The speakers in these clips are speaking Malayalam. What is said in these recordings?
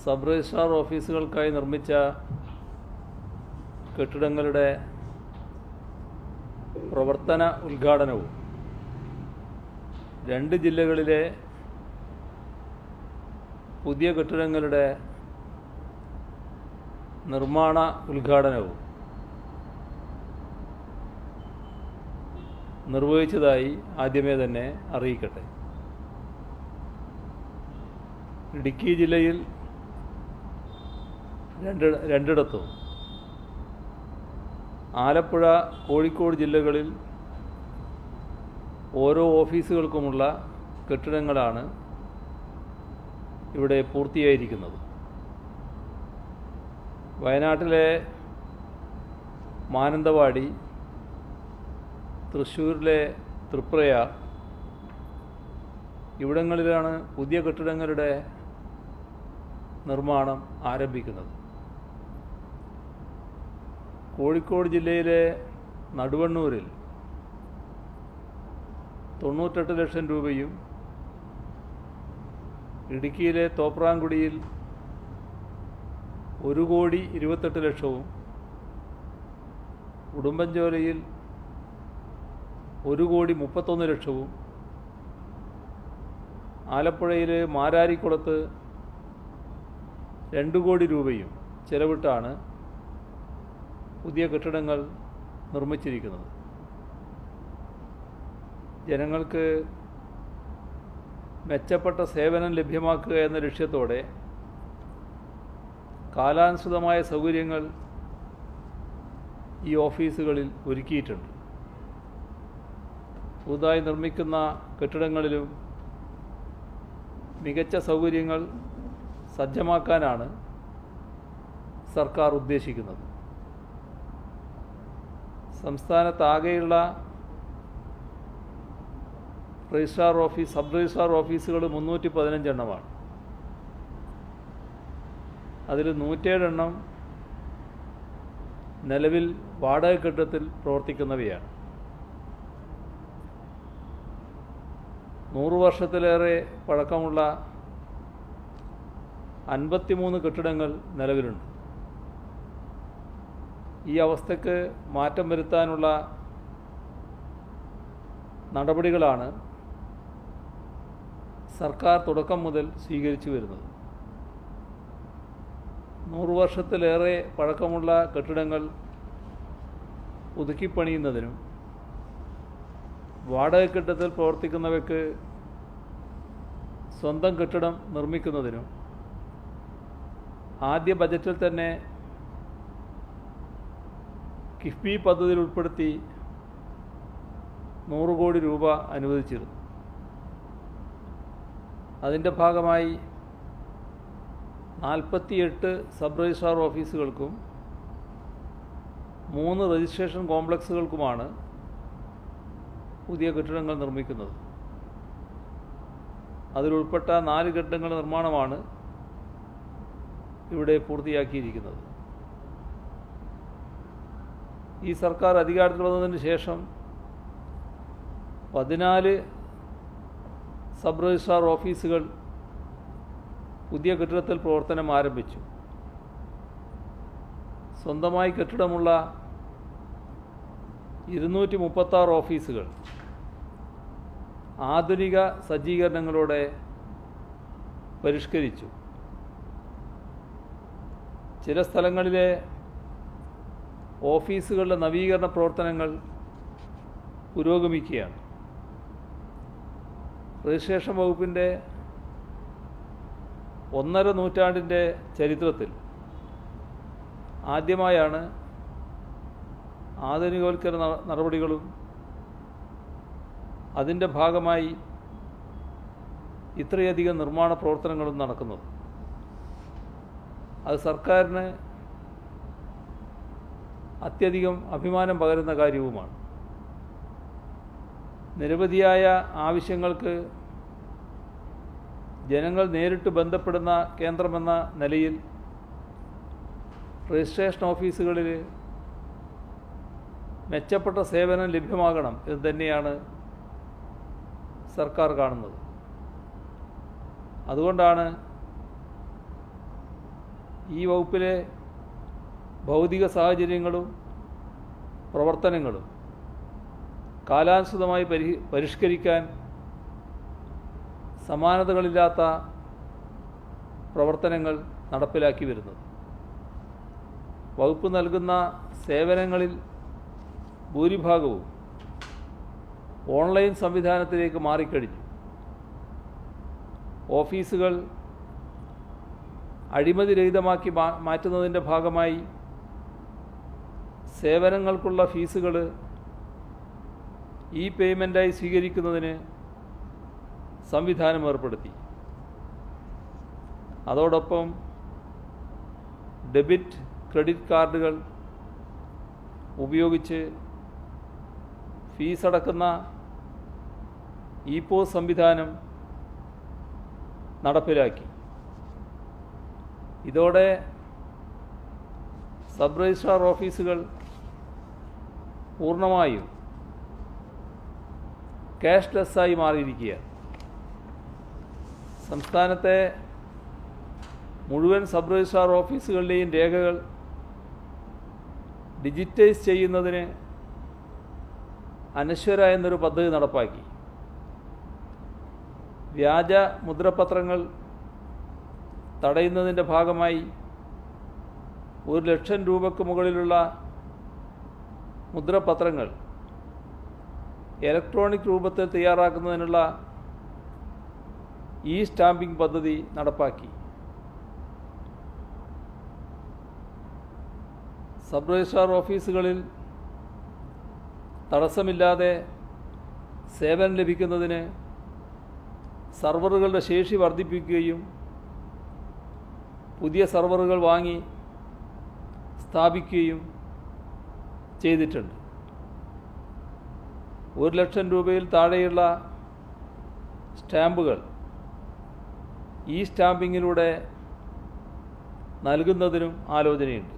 സബ് രജിസ്ട്രാർ ഓഫീസുകൾക്കായി നിർമ്മിച്ച കെട്ടിടങ്ങളുടെ പ്രവർത്തന ഉദ്ഘാടനവും രണ്ട് ജില്ലകളിലെ പുതിയ കെട്ടിടങ്ങളുടെ നിർമ്മാണ ഉദ്ഘാടനവും നിർവഹിച്ചതായി ആദ്യമേ തന്നെ അറിയിക്കട്ടെ ഇടുക്കി ജില്ലയിൽ രണ്ട് രണ്ടിടത്തും ആലപ്പുഴ കോഴിക്കോട് ജില്ലകളിൽ ഓരോ ഓഫീസുകൾക്കുമുള്ള കെട്ടിടങ്ങളാണ് ഇവിടെ പൂർത്തിയായിരിക്കുന്നത് വയനാട്ടിലെ മാനന്തവാടി തൃശ്ശൂരിലെ തൃപ്രയാർ ഇവിടങ്ങളിലാണ് പുതിയ കെട്ടിടങ്ങളുടെ നിർമ്മാണം ആരംഭിക്കുന്നത് കോഴിക്കോട് ജില്ലയിലെ നടുവണ്ണൂരിൽ തൊണ്ണൂറ്റെട്ട് ലക്ഷം രൂപയും ഇടുക്കിയിലെ തോപ്രാങ്കുടിയിൽ ഒരു കോടി ഇരുപത്തെട്ട് ലക്ഷവും ഉടുമ്പൻചോലയിൽ ഒരു കോടി മുപ്പത്തൊന്ന് ലക്ഷവും ആലപ്പുഴയിലെ മാരാരിക്കുളത്ത് രണ്ട് കോടി രൂപയും ചെലവിട്ടാണ് പുതിയ കെട്ടിടങ്ങൾ നിർമ്മിച്ചിരിക്കുന്നത് ജനങ്ങൾക്ക് മെച്ചപ്പെട്ട സേവനം ലഭ്യമാക്കുക എന്ന ലക്ഷ്യത്തോടെ കാലാനുസൃതമായ സൗകര്യങ്ങൾ ഈ ഓഫീസുകളിൽ ഒരുക്കിയിട്ടുണ്ട് പുതുതായി നിർമ്മിക്കുന്ന കെട്ടിടങ്ങളിലും മികച്ച സൗകര്യങ്ങൾ സജ്ജമാക്കാനാണ് സർക്കാർ ഉദ്ദേശിക്കുന്നത് സംസ്ഥാനത്താകെയുള്ള രജിസ്ട്രാർ ഓഫീസ് സബ് രജിസ്ട്രാർ ഓഫീസുകൾ മുന്നൂറ്റി പതിനഞ്ചെണ്ണമാണ് അതിൽ നൂറ്റേഴെണ്ണം നിലവിൽ വാടക കെട്ടിടത്തിൽ പ്രവർത്തിക്കുന്നവയാണ് നൂറ് വർഷത്തിലേറെ പഴക്കമുള്ള അൻപത്തിമൂന്ന് കെട്ടിടങ്ങൾ നിലവിലുണ്ട് ഈ അവസ്ഥയ്ക്ക് മാറ്റം വരുത്താനുള്ള നടപടികളാണ് സർക്കാർ തുടക്കം മുതൽ സ്വീകരിച്ചു വരുന്നത് നൂറ് വർഷത്തിലേറെ പഴക്കമുള്ള കെട്ടിടങ്ങൾ പുതുക്കിപ്പണിയുന്നതിനും വാടക കെട്ടിടത്തിൽ പ്രവർത്തിക്കുന്നവയ്ക്ക് സ്വന്തം കെട്ടിടം നിർമ്മിക്കുന്നതിനും ആദ്യ ബജറ്റിൽ തന്നെ കിഫ്ബി പദ്ധതിയിൽ ഉൾപ്പെടുത്തി നൂറ് കോടി രൂപ അനുവദിച്ചിരുന്നു അതിൻ്റെ ഭാഗമായി നാൽപ്പത്തിയെട്ട് സബ് രജിസ്ട്രാർ ഓഫീസുകൾക്കും മൂന്ന് രജിസ്ട്രേഷൻ കോംപ്ലക്സുകൾക്കുമാണ് പുതിയ കെട്ടിടങ്ങൾ നിർമ്മിക്കുന്നത് അതിലുൾപ്പെട്ട നാല് കെട്ടിടങ്ങളുടെ നിർമ്മാണമാണ് ഇവിടെ പൂർത്തിയാക്കിയിരിക്കുന്നത് ഈ സർക്കാർ അധികാരത്തിൽ വന്നതിന് ശേഷം പതിനാല് സബ് രജിസ്ട്രാർ ഓഫീസുകൾ പുതിയ കെട്ടിടത്തിൽ പ്രവർത്തനം ആരംഭിച്ചു സ്വന്തമായി കെട്ടിടമുള്ള ഇരുന്നൂറ്റി മുപ്പത്താറ് ഓഫീസുകൾ ആധുനിക സജ്ജീകരണങ്ങളോടെ പരിഷ്കരിച്ചു ചില സ്ഥലങ്ങളിലെ ഓഫീസുകളുടെ നവീകരണ പ്രവർത്തനങ്ങൾ പുരോഗമിക്കുകയാണ് രജിസ്ട്രേഷൻ വകുപ്പിൻ്റെ ഒന്നര നൂറ്റാണ്ടിൻ്റെ ചരിത്രത്തിൽ ആദ്യമായാണ് ആധുനികവൽക്കരണ ന- നടപടികളും അതിൻ്റെ ഭാഗമായി ഇത്രയധികം നിർമ്മാണ പ്രവർത്തനങ്ങളും നടക്കുന്നത് അത് സർക്കാരിന് അത്യധികം അഭിമാനം പകരുന്ന കാര്യവുമാണ് നിരവധിയായ ആവശ്യങ്ങൾക്ക് ജനങ്ങൾ നേരിട്ട് ബന്ധപ്പെടുന്ന കേന്ദ്രമെന്ന നിലയിൽ രജിസ്ട്രേഷൻ ഓഫീസുകളിൽ മെച്ചപ്പെട്ട സേവനം ലഭ്യമാകണം എന്ന് തന്നെയാണ് സർക്കാർ കാണുന്നത് അതുകൊണ്ടാണ് ഈ വകുപ്പിലെ ഭൗതിക സാഹചര്യങ്ങളും പ്രവർത്തനങ്ങളും കാലാനുസൃതമായി പരി പരിഷ്കരിക്കാൻ സമാനതകളില്ലാത്ത പ്രവർത്തനങ്ങൾ നടപ്പിലാക്കി വരുന്നത് വകുപ്പ് നൽകുന്ന സേവനങ്ങളിൽ ഭൂരിഭാഗവും ഓൺലൈൻ സംവിധാനത്തിലേക്ക് മാറിക്കഴിഞ്ഞു ഓഫീസുകൾ അഴിമതിരഹിതമാക്കി മാ മാറ്റുന്നതിൻ്റെ ഭാഗമായി സേവനങ്ങൾക്കുള്ള ഫീസുകൾ ഈ പേയ്മെൻറ്റായി സ്വീകരിക്കുന്നതിന് സംവിധാനം ഏർപ്പെടുത്തി അതോടൊപ്പം ഡെബിറ്റ് ക്രെഡിറ്റ് കാർഡുകൾ ഉപയോഗിച്ച് ഫീസ് അടക്കുന്ന ഇ പോസ് സംവിധാനം നടപ്പിലാക്കി ഇതോടെ സബ് രജിസ്ട്രാർ ഓഫീസുകൾ പൂർണ്ണമായും ക്യാഷ്ലെസ്സായി മാറിയിരിക്കുകയാണ് സംസ്ഥാനത്തെ മുഴുവൻ സബ് രജിസ്ട്രാർ ഓഫീസുകളിലെയും രേഖകൾ ഡിജിറ്റൈസ് ചെയ്യുന്നതിന് അനശ്വര എന്നൊരു പദ്ധതി നടപ്പാക്കി വ്യാജ മുദ്രപത്രങ്ങൾ തടയുന്നതിൻ്റെ ഭാഗമായി ഒരു ലക്ഷം രൂപയ്ക്ക് മുകളിലുള്ള മുദ്രപത്രങ്ങൾ ഇലക്ട്രോണിക് രൂപത്തിൽ തയ്യാറാക്കുന്നതിനുള്ള ഇ സ്റ്റാമ്പിംഗ് പദ്ധതി നടപ്പാക്കി സബ് രജിസ്ട്രാർ ഓഫീസുകളിൽ തടസ്സമില്ലാതെ സേവനം ലഭിക്കുന്നതിന് സർവറുകളുടെ ശേഷി വർദ്ധിപ്പിക്കുകയും പുതിയ സർവറുകൾ വാങ്ങി സ്ഥാപിക്കുകയും ചെയ്തിട്ടുണ്ട് ഒരു ലക്ഷം രൂപയിൽ താഴെയുള്ള സ്റ്റാമ്പുകൾ ഈ സ്റ്റാമ്പിങ്ങിലൂടെ നൽകുന്നതിനും ആലോചനയുണ്ട്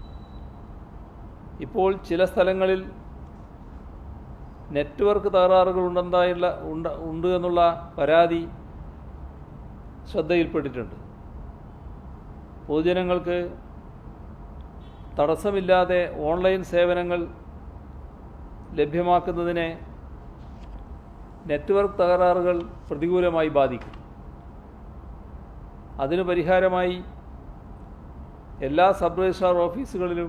ഇപ്പോൾ ചില സ്ഥലങ്ങളിൽ നെറ്റ്വർക്ക് തകരാറുകൾ ഉണ്ടെന്നായുള്ള ഉണ്ട് ഉണ്ട് എന്നുള്ള പരാതി ശ്രദ്ധയിൽപ്പെട്ടിട്ടുണ്ട് പൊതുജനങ്ങൾക്ക് തടസ്സമില്ലാതെ ഓൺലൈൻ സേവനങ്ങൾ ലഭ്യമാക്കുന്നതിനെ നെറ്റ്വർക്ക് തകരാറുകൾ പ്രതികൂലമായി ബാധിക്കും അതിന് പരിഹാരമായി എല്ലാ സബ് രജിസ്ട്രാർ ഓഫീസുകളിലും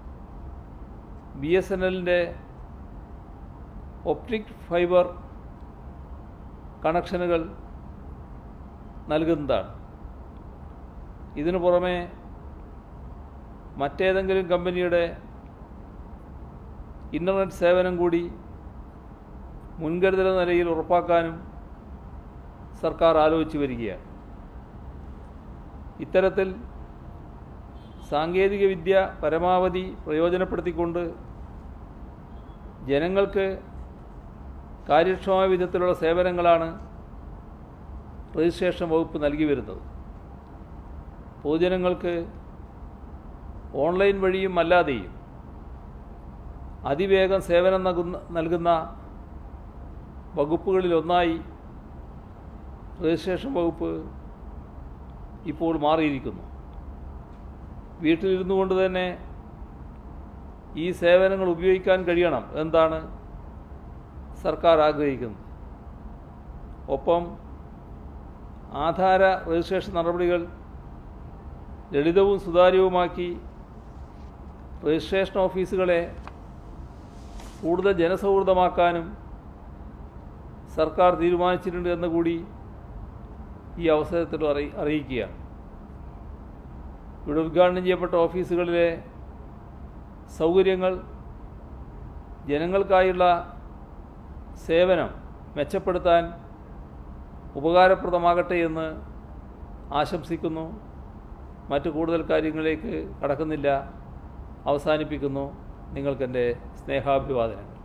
ബി എസ് എൻ എല്ലിൻ്റെ ഒപ്റ്റിക് ഫൈബർ കണക്ഷനുകൾ നൽകുന്നതാണ് ഇതിനു പുറമെ മറ്റേതെങ്കിലും കമ്പനിയുടെ ഇൻ്റർനെറ്റ് സേവനം കൂടി മുൻകരുതൽ നിലയിൽ ഉറപ്പാക്കാനും സർക്കാർ ആലോചിച്ചു വരികയാണ് ഇത്തരത്തിൽ സാങ്കേതികവിദ്യ പരമാവധി പ്രയോജനപ്പെടുത്തിക്കൊണ്ട് ജനങ്ങൾക്ക് കാര്യക്ഷമമായ വിധത്തിലുള്ള സേവനങ്ങളാണ് രജിസ്ട്രേഷൻ വകുപ്പ് നൽകി വരുന്നത് പൊതുജനങ്ങൾക്ക് ഓൺലൈൻ വഴിയും അല്ലാതെയും അതിവേഗം സേവനം നൽകുന്ന നൽകുന്ന വകുപ്പുകളിലൊന്നായി രജിസ്ട്രേഷൻ വകുപ്പ് ഇപ്പോൾ മാറിയിരിക്കുന്നു വീട്ടിലിരുന്നു കൊണ്ട് തന്നെ ഈ സേവനങ്ങൾ ഉപയോഗിക്കാൻ കഴിയണം എന്താണ് സർക്കാർ ആഗ്രഹിക്കുന്നത് ഒപ്പം ആധാര രജിസ്ട്രേഷൻ നടപടികൾ ലളിതവും സുതാര്യവുമാക്കി രജിസ്ട്രേഷൻ ഓഫീസുകളെ കൂടുതൽ ജനസൗഹൃദമാക്കാനും സർക്കാർ തീരുമാനിച്ചിട്ടുണ്ട് എന്ന് കൂടി ഈ അവസരത്തിൽ അറി അറിയിക്കുകയാണ് ഇവിടെ ഉദ്ഘാടനം ചെയ്യപ്പെട്ട ഓഫീസുകളിലെ സൗകര്യങ്ങൾ ജനങ്ങൾക്കായുള്ള സേവനം മെച്ചപ്പെടുത്താൻ ഉപകാരപ്രദമാകട്ടെ എന്ന് ആശംസിക്കുന്നു മറ്റു കൂടുതൽ കാര്യങ്ങളിലേക്ക് കടക്കുന്നില്ല അവസാനിപ്പിക്കുന്നു നിങ്ങൾക്കെൻ്റെ സ്നേഹാഭിവാദനങ്ങൾ